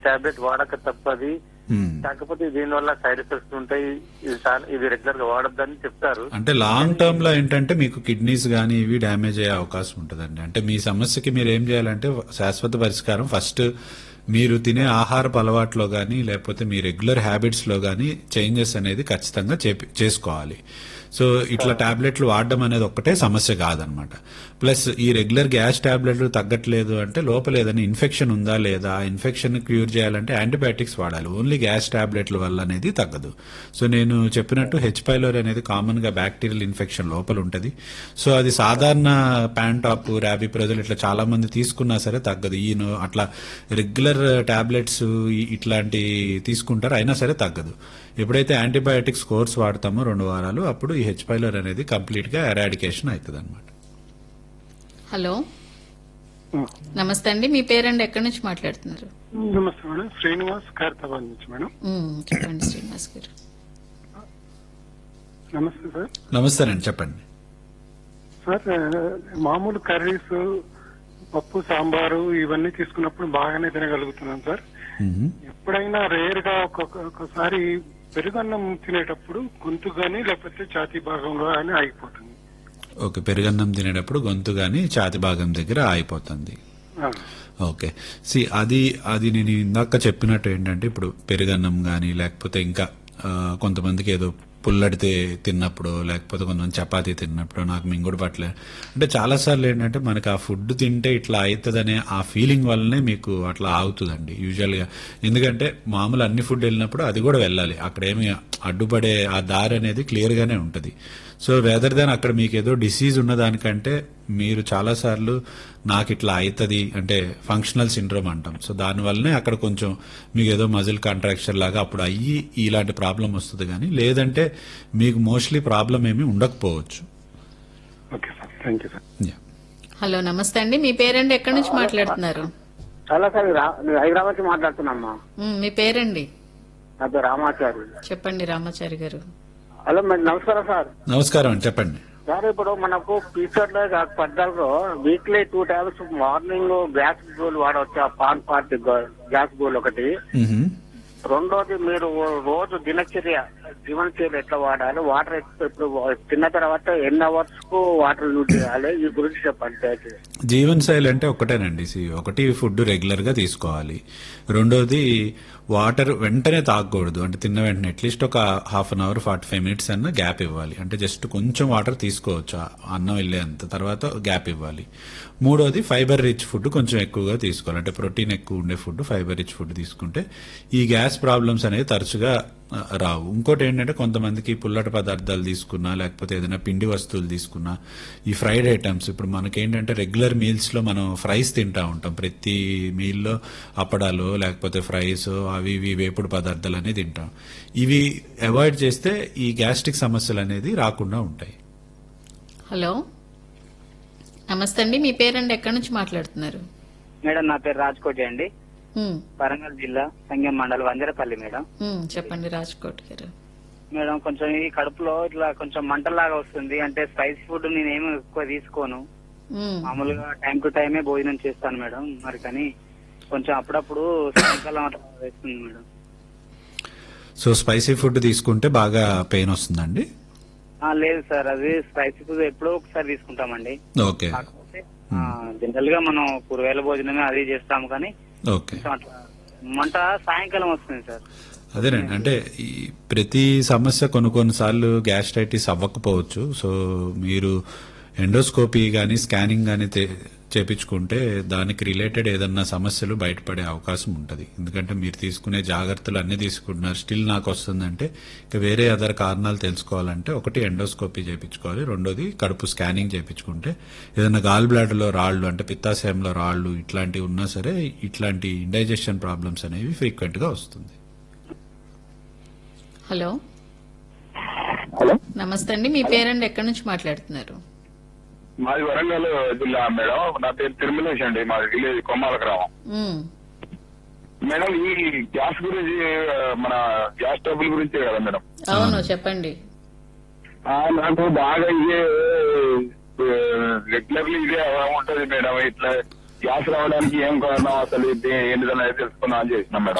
Tablet వాడక తప్పది మ్మ్. కాకపోతే దీనివల్ల సైడ్ ఎఫెక్ట్స్ ఉంటాయి ఇది చాలా- ఇది రెగ్యులర్ గా వాడొద్దని చెప్తారు అంటే లాంగ్ టర్మ్ లో ఏంటంటే మీకు కిడ్నీస్ కానీ ఇవి డ్యామేజ్ అయ్యే అవకాశం ఉంటుందండి అంటే మీ సమస్యకి మీరు ఏం చేయాలంటే శాశ్వత పరిష్కారం ఫస్ట్ మీరు తినే ఆహారపు అలవాట్లో కానీ లేకపోతే మీ రెగ్యులర్ హ్యాబిట్స్ లో కానీ చేంజెస్ అనేది ఖచ్చితంగా చేపి- చేసుకోవాలి సో ఇట్లా టాబ్లెట్లు వాడడం అనేది ఒక్కటే సమస్య కాదనమాట ప్లస్ ఈ రెగ్యులర్ గ్యాస్ టాబ్లెట్లు తగ్గట్లేదు అంటే లోపల ఏదైనా ఇన్ఫెక్షన్ ఉందా లేదా ఆ ఇన్ఫెక్షన్ క్యూర్ చేయాలంటే యాంటీబయాటిక్స్ వాడాలి ఓన్లీ గ్యాస్ టాబ్లెట్ల వల్ల అనేది తగ్గదు సో నేను చెప్పినట్టు హెచ్ పైలోర్ అనేది కామన్ గా బ్యాక్టీరియల్ ఇన్ఫెక్షన్ లోపల ఉంటుంది సో అది సాధారణ ప్యాంటాప్ ర్యాబీ ప్రజలు ఇట్లా చాలా మంది తీసుకున్నా సరే తగ్గదు ఈయన అట్లా రెగ్యులర్ టాబ్లెట్స్ ఇట్లాంటి తీసుకుంటారు అయినా సరే తగ్గదు ఎప్పుడైతే యాంటీబయాటిక్స్ కోర్స్ వాడతామో రెండు వారాలు అప్పుడు ఈ హెచ్ పైలోర్ అనేది కంప్లీట్ గా ఎరాడికేషన్ అవుతుంది అనమాట హలో నమస్తే అండి మీ పేరండి ఎక్కడి నుంచి మాట్లాడుతున్నారు నమస్తే మేడం శ్రీనివాస్ ఖైరతాబాద్ నుంచి మేడం మ్మ్, చెప్పండి శ్రీనివాస్ గారు నమస్తే సార్ నమస్తేనండి చెప్పండి సార్ ఆ, మామూలు కర్రీస్ పప్పు సాంబారు ఇవన్నీ తీసుకున్నప్పుడు బాగానే తినగలుగుతున్నాను సార్ మ్మ్. ఎప్పుడైనా రేర్ గా ఒక్కొక్క ఒక్కసారి పెరుగన్నం తినేటప్పుడు గొంతు గాని లేకపోతే ఛాతీ భాగంలో అని ఆగిపోతుంది ఓకే పెరుగన్నం తినేటప్పుడు గొంతు గాని ఛాతి భాగం దగ్గర ఆగిపోతుంది ఆ, ఓకే సి అది అది నేను ఇందాక చెప్పినట్టు ఏంటంటే ఇప్పుడు పెరుగన్నం కానీ లేకపోతే ఇంకా ఆ, కొంతమందికి ఏదో పుల్లడితే తిన్నప్పుడు లేకపోతే కొంతమంది చపాతీ తిన్నప్పుడు నాకు మింగుడు పట్లే అంటే చాలాసార్లు ఏంటంటే మనకి ఆ ఫుడ్ తింటే ఇట్లా అవుతుందనే ఆ ఫీలింగ్ వల్లనే మీకు అట్లా ఆగుతుందండి యూజువల్గా ఎందుకంటే మామూలు అన్ని ఫుడ్ వెళ్ళినప్పుడు అది కూడా వెళ్ళాలి అక్కడ ఏమి అడ్డుపడే ఆ దారి అనేది క్లియర్గానే ఉంటుంది సో వెదర్ దాన్ అక్కడ మీకు ఏదో డిసీజ్ ఉన్నదానికంటే మీరు చాలాసార్లు నాకు ఇట్లా అవుతుంది అంటే ఫంక్షనల్ సిండ్రోమ్ అంటాం సో దానివల్లనే అక్కడ కొంచెం మీకు ఏదో మజిల్ కాంట్రాక్షన్ లాగా అప్పుడు అయ్యి ఇలాంటి ప్రాబ్లం వస్తుంది కానీ లేదంటే మీకు మోస్ట్లీ ప్రాబ్లం ఏమీ ఉండకపోవచ్చు okay sir thank you sir Yeah. Hello నమస్తే అండి మీ పేరండి ఎక్కడి నుంచి మాట్లాడుతున్నారు చాలా సార్ నేను హైదరాబాద్ నుంచి మాట్లాడుతున్నామ్మా మ్మ్, మీ పేరండి నా పేరు రామాచారి చెప్పండి రామాచారి గారు హలో మరి నమస్కారం సార్ నమస్కారం అండి చెప్పండి సార్ ఇప్పుడు మనకు ఫీచర్ లో పడ్డాలో వీక్లీ టూ టైమ్స్ మార్నింగ్ గ్యాస్ గోల్ వాడవచ్చు పాన్ పార్ట్ గ్యాస్ గోల్ ఒకటి మ్హూ. రెండోది మీరు రోజు దినచర్య జీవనచర్య ఎట్లా వాడాలి వాటర్ ఇప్పుడు తిన్న తర్వాత ఎన్ని అవర్స్ కు వాటర్ యూజ్ చేయాలి ఈ గురించి చెప్పండి దయచేసి జీవన్ శైలి అంటే ఒకటేనండి సి ఒకటి ఫుడ్ రెగ్యులర్ గా తీసుకోవాలి రెండోది వాటర్ వెంటనే తాగకూడదు అంటే తిన్న వెంటనే అట్లీస్ట్ ఒక half an hour forty five minutes అన్న గ్యాప్ ఇవ్వాలి అంటే జస్ట్ కొంచెం వాటర్ తీసుకోవచ్చు ఆ అన్నం వెళ్ళేంత తర్వాత గ్యాప్ ఇవ్వాలి మూడోది ఫైబర్ రిచ్ ఫుడ్ కొంచెం ఎక్కువగా తీసుకోవాలి అంటే ప్రోటీన్ ఎక్కువ ఉండే ఫుడ్ ఫైబర్ రిచ్ ఫుడ్ తీసుకుంటే ఈ గ్యాస్ ప్రాబ్లమ్స్ అనేవి తరచుగా ఆ, రావు ఇంకోటి ఏంటంటే కొంతమందికి పుల్లటి పదార్థాలు తీసుకున్నా లేకపోతే ఏదైనా పిండి వస్తువులు తీసుకున్నా ఈ ఫ్రైడ్ ఐటమ్స్ ఇప్పుడు మనకేంటంటే రెగ్యులర్ మీల్స్ లో మనం ఫ్రైస్ తింటా ఉంటాం ప్రతి మీల్లో అప్పడాలు లేకపోతే ఫ్రైస్ అవి ఇవి వేపుడు పదార్థాలు అనేది తింటాం ఇవి అవాయిడ్ చేస్తే ఈ గ్యాస్ట్రిక్ సమస్యలు అనేది రాకుండా ఉంటాయి హలో నమస్తే అండి మీ పేరండి ఎక్కడి నుంచి మాట్లాడుతున్నారు మేడం నా పేరు రాజ్కోటి అండి మ్మ్, వరంగల్ జిల్లా సంగం మండలం వంజరపల్లి మేడం మ్మ్, చెప్పండి రాజ్కోట్ గారు మేడం కొంచెం ఈ కడుపులో ఇట్లా కొంచెం మంటలాగా వస్తుంది అంటే స్పైసీ ఫుడ్ నేనేమి ఎక్కువ తీసుకోను మ్మ్, మామూలుగా టైం టు టైమే భోజనం చేస్తాను మేడం మరి కానీ కొంచెం అప్పుడప్పుడు సాయంకాలం అట్లా వేస్తుంది మేడం సో స్పైసీ ఫుడ్ తీసుకుంటే బాగా పెయిన్ వస్తుందండి ఆ, లేదు సార్ అది స్పైసీ ఫుడ్ ఎప్పుడో ఒకసారి తీసుకుంటామండి ఓకే కాకపోతే జనరల్ గా మనం కూరగాయల భోజనమే అది చేస్తాము కానీ ఓకే కొంచెం అట్లా మంట సాయంకాలం వస్తుంది సార్ అదేనండి అంటే ఈ ప్రతి సమస్య కొన్ని కొన్నిసార్లు గ్యాస్ట్రైటిస్ అవ్వకపోవచ్చు సో మీరు ఎండోస్కోపీ కానీ స్కానింగ్ కానీ చేపించుకుంటే దానికి రిలేటెడ్ ఏదన్నా సమస్యలు బయటపడే అవకాశం ఉంటుంది ఎందుకంటే మీరు తీసుకునే జాగ్రత్తలు అన్ని తీసుకుంటున్నారు స్టిల్ నాకు వస్తుందంటే ఇక వేరే అదర్ కారణాలు తెలుసుకోవాలంటే ఒకటి ఎండోస్కోపీ చేయించుకోవాలి రెండోది కడుపు స్కానింగ్ చేయించుకుంటే ఏదైనా గాల్ బ్లాడర్లో రాళ్ళు అంటే పిత్తాశయంలో రాళ్ళు ఇట్లాంటివి ఉన్నా సరే ఇట్లాంటి ఇండైజెషన్ ప్రాబ్లమ్స్ అనేవి ఫ్రీక్వెంట్ గా వస్తుంది హలో హలో నమస్తే అండి మీ పేరండి ఎక్కడి నుంచి మాట్లాడుతున్నారు మాది వరంగల్ జిల్లా మేడం నా పేరు తిరుమలేష్ అండి మాది విలేజ్ కొమ్మాల గ్రామం మ్మ్, మేడం ఈ గ్యాస్ గురించి ఆ, మన గ్యాస్ ట్రబుల్ గురించే కదా మేడం అవును చెప్పండి ఆ, నాకు బాగా ఇదే రెగ్యులర్లీ ఇదే ఉంటది మేడం ఇట్లా గ్యాస్ రావడానికి ఏం కారణం అసలు ఇది ఏంటిదని తెలుసుకుందాం అని చేసినాం మేడం